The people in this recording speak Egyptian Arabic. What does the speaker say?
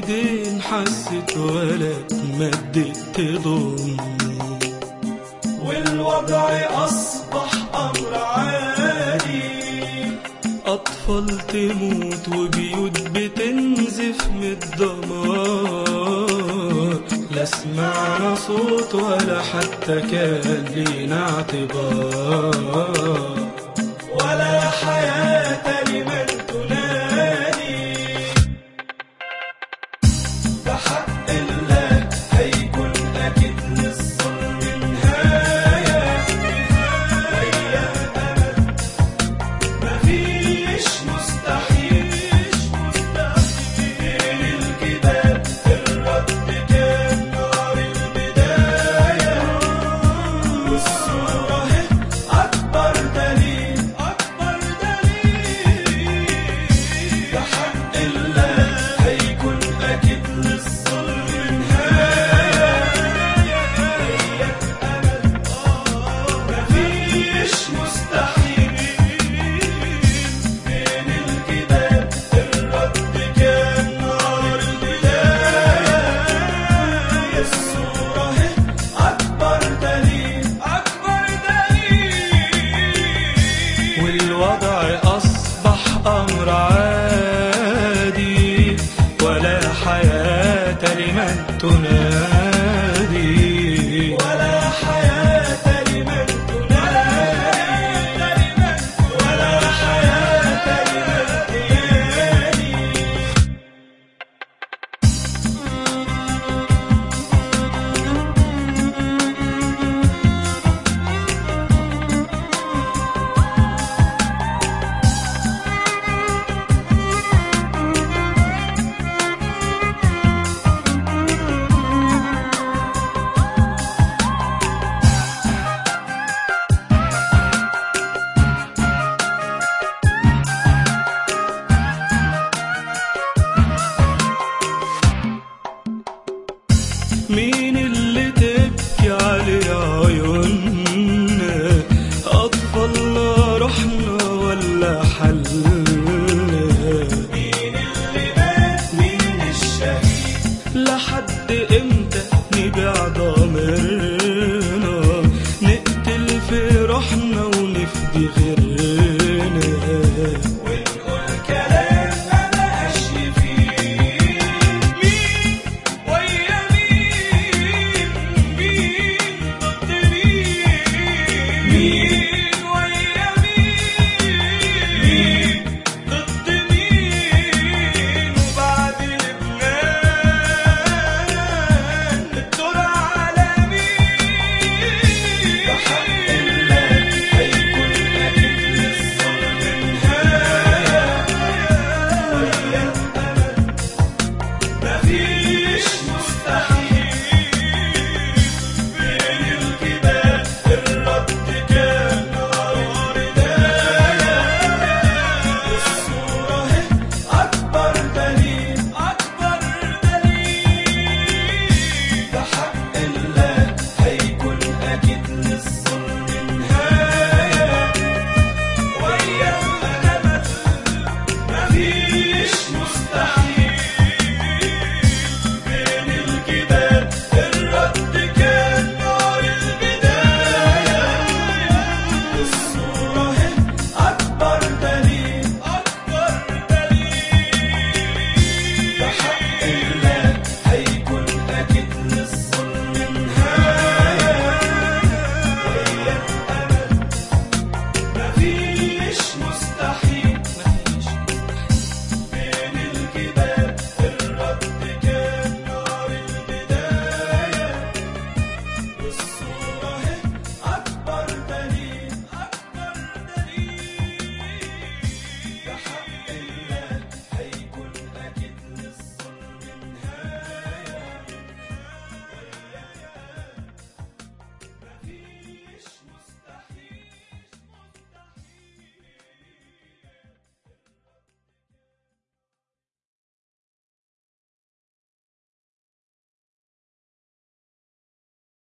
ايدين حست ولا مدت تضم والوضع أصبح أمر عادي أطفال تموت وبيوت بتنزف من الدمار لا سمعنا صوت ولا حتى كان لينا اعتبار ولا حياة لمن تنادي بحق الله هيكون أكيد للظلم نهاية ويا أمل مفيش مستحيل بين الجبال الرد كان نار البداية والصورة هي أكبر دليل أكبر دليل بحق الله هيكون أكيد للظلم نهاية ويا أمل مفيش مستحيل بين الجبال الرد كان نار البداية الصورة هي أكبر دليل أكبر دليل والوضع أصبح أمر عادي ولا حياة لمن تنادي ولا حياة لمن تنادي ولا حياة لمن تنادي مين اللي تبكي عليه عيوننا أطفالنا رحنا ولا حلنا مين اللي مات مين الشهيد لحد امتى